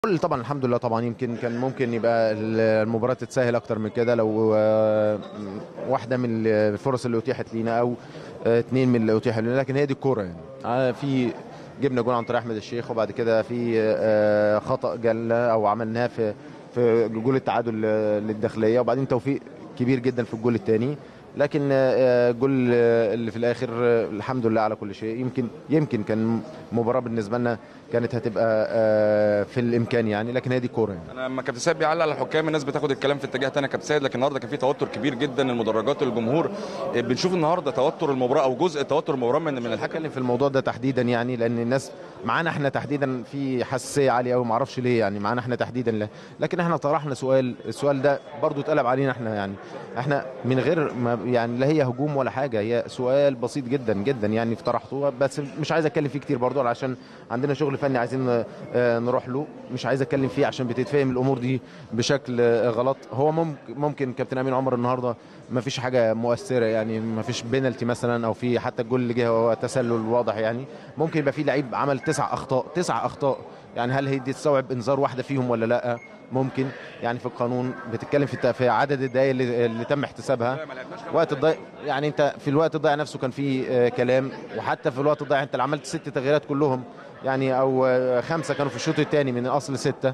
كل طبعا الحمد لله طبعا يمكن كان ممكن يبقى المباراه تتسهل اكتر من كده لو آه، واحده من الفرص اللي اتيحت لينا او آه، اتنين من اللي اتيحت لنا لكن هي دي الكوره يعني آه، في جبنا جول عن طريق احمد الشيخ وبعد كده في آه، خطا جالنا او عملناه في في جول التعادل آه، للداخليه وبعدين توفيق كبير جدا في الجول الثاني لكن آه، الجول آه، اللي في الاخر آه، الحمد لله على كل شيء يمكن يمكن كان مباراه بالنسبه لنا كانت هتبقى آه، في الامكان يعني لكن هي دي كوره يعني انا لما كابتن سيد بيعلق على الحكام الناس بتاخد الكلام في اتجاه تاني يا كابتن سيد لكن النهارده كان في توتر كبير جدا المدرجات الجمهور إيه، بنشوف النهارده توتر المباراه او جزء توتر المباراه من من الحكم هتكلم في الموضوع ده تحديدا يعني لان الناس معانا احنا تحديدا في حساسيه عاليه قوي ما اعرفش ليه يعني معانا احنا تحديدا لا. لكن احنا طرحنا سؤال السؤال ده برضو اتقلب علينا احنا يعني احنا من غير ما يعني لا هي هجوم ولا حاجه هي سؤال بسيط جدا جدا يعني طرحته بس مش عايز اتكلم فيه كتير برضو عشان عندنا شغل فني عايزين آه، نروح له مش عايز اتكلم فيه عشان بتتفهم الامور دي بشكل آه، غلط هو ممكن ممكن كابتن امين عمر النهارده ما فيش حاجه مؤثره يعني ما فيش بينالتي مثلا او في حتى الجول اللي جه هو تسلل واضح يعني ممكن يبقى في لعيب عمل تسع اخطاء تسع اخطاء يعني هل هي دي تستوعب انذار واحده فيهم ولا لا ممكن يعني في القانون بتتكلم في الت- في عدد الدقائق اللي, اللي تم احتسابها وقت الضيق يعني انت في الوقت الضايع نفسه كان في آه، كلام وحتى في الوقت الضايع انت اللي عملت ست تغييرات كلهم يعني او آه، خمسه كانوا في الشوط الثاني من اصل سته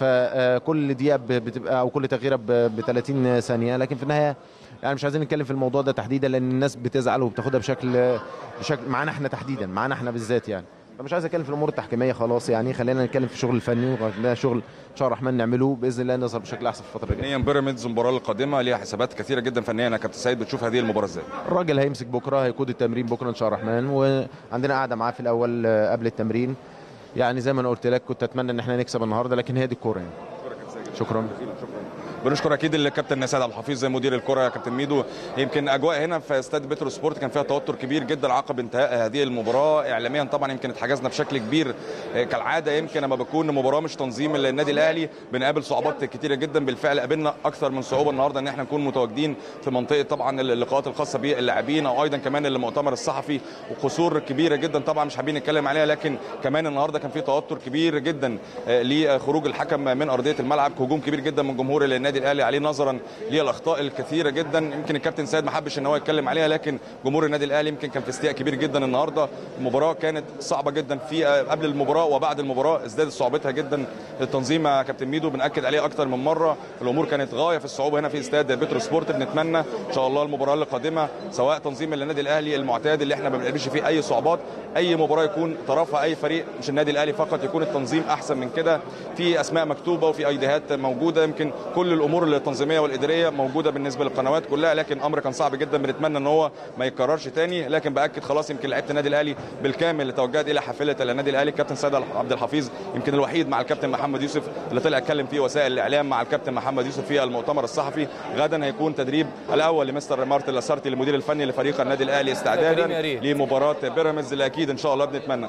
فكل دقيقه ب- بتبقى او كل تغييره ب 30 ثانيه لكن في النهايه يعني مش عايزين نتكلم في الموضوع ده تحديدا لان الناس بتزعل وبتاخدها بشكل بشكل معانا احنا تحديدا معانا احنا بالذات يعني فمش عايز اتكلم في الامور التحكيميه خلاص يعني خلينا نتكلم في الشغل الفني وده شغل ان شاء الله الرحمن نعمله باذن الله نظهر بشكل احسن في الفتره الجايه فنيا بيراميدز المباراه القادمه ليها حسابات كثيره جدا فنيا يا كابتن سيد بتشوف هذه المباراه ازاي الراجل هيمسك بكره هيقود التمرين بكره ان شاء الله الرحمن وعندنا قاعده معاه في الاول آه، قبل التمرين يعني زي ما انا قلت لك كنت اتمنى ان احنا نكسب النهارده لكن هي دي الكوره يعني شكرا بنشكر اكيد الكابتن سيد عبد الحفيظ زي مدير الكره يا كابتن ميدو يمكن اجواء هنا في استاد بترو سبورت كان فيها توتر كبير جدا عقب انتهاء هذه المباراه اعلاميا طبعا يمكن اتحجزنا بشكل كبير آه، كالعاده يمكن لما بكون مباراه مش تنظيم النادي الاهلي بنقابل صعوبات كتيره جدا بالفعل قابلنا اكثر من صعوبه النهارده ان احنا نكون متواجدين في منطقه طبعا اللقاءات الخاصه باللاعبين او ايضا كمان المؤتمر الصحفي وقصور كبيره جدا طبعا مش حابين نتكلم عليها لكن كمان النهارده كان في توتر كبير جدا آه، لخروج الحكم من ارضيه الملعب هجوم كبير جدا من جمهور النادي الاهلي عليه نظرا للاخطاء الكثيره جدا يمكن الكابتن سيد ما حبش ان هو يتكلم عليها لكن جمهور النادي الاهلي يمكن كان في استياء كبير جدا النهارده المباراه كانت صعبه جدا في آه، قبل المباراه وبعد المباراه ازدادت صعوبتها جدا التنظيم يا كابتن ميدو بناكد عليه اكتر من مره الامور كانت غايه في الصعوبه هنا في استاد بترو سبورت بنتمنى ان شاء الله المباراه القادمه سواء تنظيم النادي الاهلي المعتاد اللي احنا ما بنقابلش فيه اي صعوبات اي مباراه يكون طرفها اي فريق مش النادي الاهلي فقط يكون التنظيم احسن من كده في اسماء مكتوبه وفي ايديهات موجوده يمكن كل الامور التنظيميه والاداريه موجوده بالنسبه للقنوات كلها لكن امر كان صعب جدا بنتمنى ان هو ما يتكررش تاني لكن باكد خلاص يمكن لعيبه النادي الاهلي بالكامل توجهت الى حافله النادي الاهلي الكابتن سيد عبد الحفيظ يمكن الوحيد مع الكابتن محمد يوسف اللي طلع اتكلم فيه وسائل الاعلام مع الكابتن محمد يوسف في المؤتمر الصحفي غدا هيكون تدريب الاول لمستر مارتن لاسارتي المدير الفني لفريق النادي الاهلي استعدادا كريم يا ريت. لمباراه بيراميدز اللي اكيد ان شاء الله بنتمنى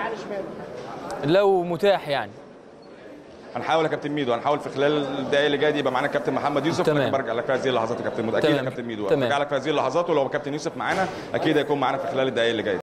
لو متاح يعني هنحاول يا كابتن ميدو هنحاول في خلال الدقائق اللي جايه دي يبقى معانا الكابتن محمد يوسف تمام. لكن برجع لك في هذه اللحظات يا كابتن ميدو اكيد يا تمام. كابتن ميدو تمام. برجع لك في هذه اللحظات ولو كابتن يوسف معانا اكيد هيكون معانا في خلال الدقائق اللي جايه